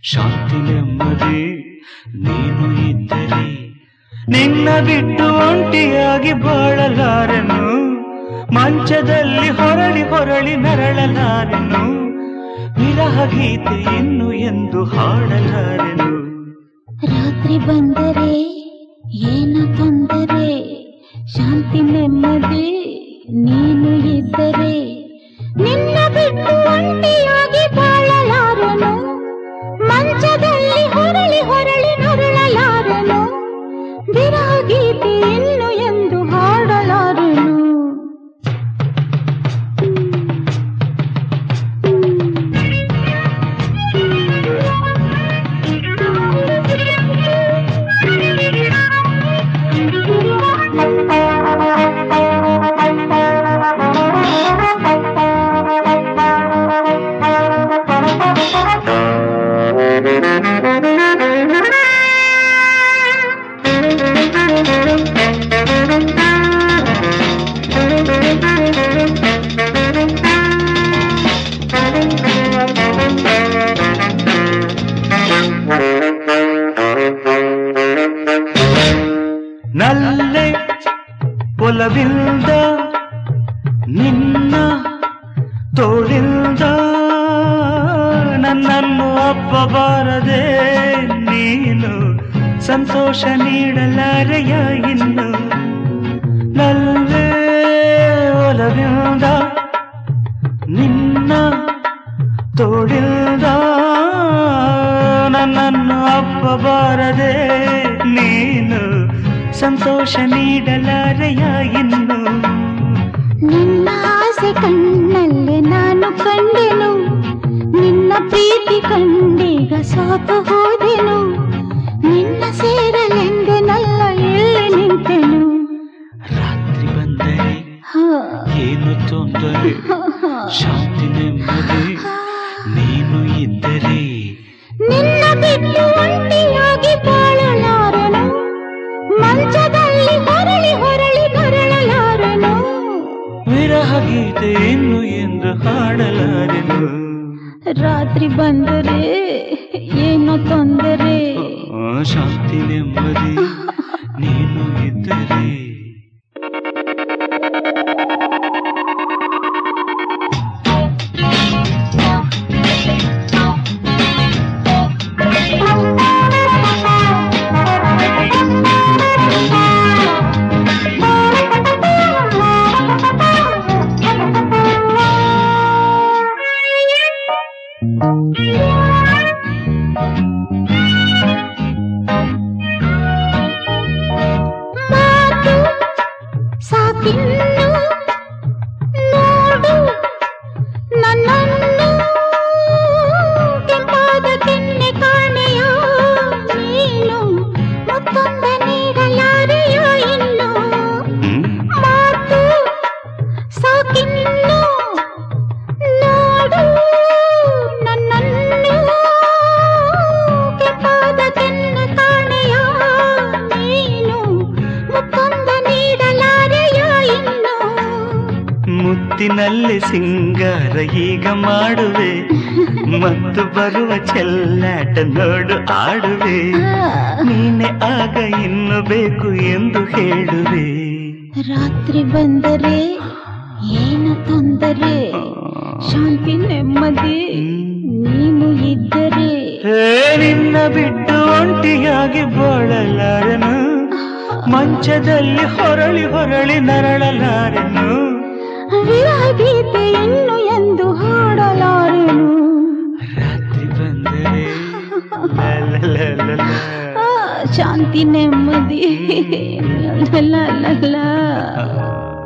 ಶಾಂತಿ ನೆಮ್ಮದಿ ನೀನು ಇದ್ದರೆ ನಿನ್ನ ಬಿಟ್ಟು ಒಂಟಿಯಾಗಿ ಬಾಳಲಾರೆನು ಮಂಚದಲ್ಲಿ ಹೊರಳಿ ಹೊರಳಿ ನರಳಲಾರೆನು ವಿರಹ ಗೀತೆ ಇನ್ನು ಎಂದು ಹಾಡಲಾರೆನು ರಾತ್ರಿ ಬಂದರೆ ಏನು ತೊಂದರೆ ಶಾಂತಿ ನೆಮ್ಮದಿ ನೀನು ಇದ್ದರೆ ನಿನ್ನ ಬಿಟ್ಟು ಒಂಟಿಯಾಗಿ ಬಾಳಲಾರನು ಮಂಚದಲ್ಲಿ ಹೊರಳಿ ಹೊರಳಿ ನರಳಲಾರನು ವಿರಹ ಗೀತೆ ಇನ್ನು ಎಂದು ಹಾಡಲಾರನು ನಲ್ಲೆ ಒಲವಿಲ್ದ ನಿನ್ನ ತೋಳಿಲ್ದ ನನ್ನನ್ನು ಅಪ್ಪಬಾರದೆ ನೀನು ಸಂತೋಷ ನೀಡಲಾರೆಯ ಇನ್ನು ನಲ್ಲೆ ಒಲವಿಲ್ದ ನಿನ್ನ ತೋಳಿಲ್ದ ನನ್ನನ್ನು ಅಪ್ಪಬಾರದೆ ನೀನು ಸಂತೋಷ ನೀಡಲಾರೆಯ ಇನ್ನು ನಿನ್ನ ಆಸೆ ಕಣ್ಣಲ್ಲಿ ನಾನು ಕಂಡೆನು ನಿನ್ನ ಪ್ರೀತಿ ಕಂಡೀಗ ಸೋತು ಹೋದೆನು ನಿನ್ನ ಸೇರಲೆಂದೆನಲ್ಲ ಎಲ್ಲಿ ನಿಂತೆನು ರಾತ್ರಿ ಬಂದರೆ ಹಾ, ಏನು ತೊಂದರೆ ಹಾ, ಹಾ. ಶಾಂತಿ ನೆಮ್ಮದಿ ನೀನು ಇದ್ದರೆ ನಿನ್ನ ಬಿಟ್ಟು ಒಂಟಿಯಾಗಿ ಬಾಳಲಾರನು ಮಂಚದಲ್ಲಿ ಹೊರಳಿ ಹೊರಳಿ ನರಳಲಾರನು ವಿರಹ ಗೀತೆ ಇನ್ನು ಎಂದು ಹಾಡಲಾರೆನು ರಾತ್ರಿ ಬಂದರೆ ಏನೋ ತೊಂದರೆ ಆ, ಶಾಂತಿ ನೆಮ್ಮದಿ ನೀನು ಇದ್ದರೆ ಮಾತು ಸಾಕಿನ್ನು ನೋಡು ನನ್ನನ್ನು ಕೆಂಪಾದ ಕೆನ್ನೆ ಕಾಣೆಯ ನೀನು ಮತ್ತೊಂದ ನೀಡಲಾರೆಯ ಇನ್ನು ಹ್ಮ್? ಮಾತು ಸಾಕಿನ್ನು ನೋಡು ನನ್ನನ್ನು ಕೆಂಪಾದ ಕೆನ್ನೆ ಕಾಣೆಯ ನೀನು ಮುತ್ತೊಂದ ನೀಡಲಾರೆಯ ಇನ್ನು ಮುತ್ತಿನಲ್ಲಿ ಸಿಂಗಾರ ಈಗ ಮಾಡುವೆ ಮತ್ತು ಬರುವ ಚೆಲ್ಲಾಟ ನೋಡು ಆಡುವೆ ನೀನೆ ಆಗ ಇನ್ನು ಬೇಕು ಎಂದು ಹೇಳುವೆ ರಾತ್ರಿ ಬಂದರೆ ಏನು ತೊಂದರೆ ಶಾಂತಿ ನೆಮ್ಮದಿ ನೀನು ಇದ್ದರೆ ಹೇ ನಿನ್ನ ಬಿಟ್ಟು ಒಂಟಿಯಾಗಿ ಬಾಳಲಾರೆನು ಮಂಚದಲ್ಲಿ ಹೊರಳಿ ಹೊರಳಿ ನರಳಲಾರೆನು ವಿರಹ ಗೀತೆ ಇನ್ನು ಎಂದು ಹಾಡಲಾರೆನು ರಾತ್ರಿ ಬಂದರೆ ಲಲಲಲಲ. ಆ, ಶಾಂತಿ ನೆಮ್ಮದಿ ಲ ಲ ಲ ಲ.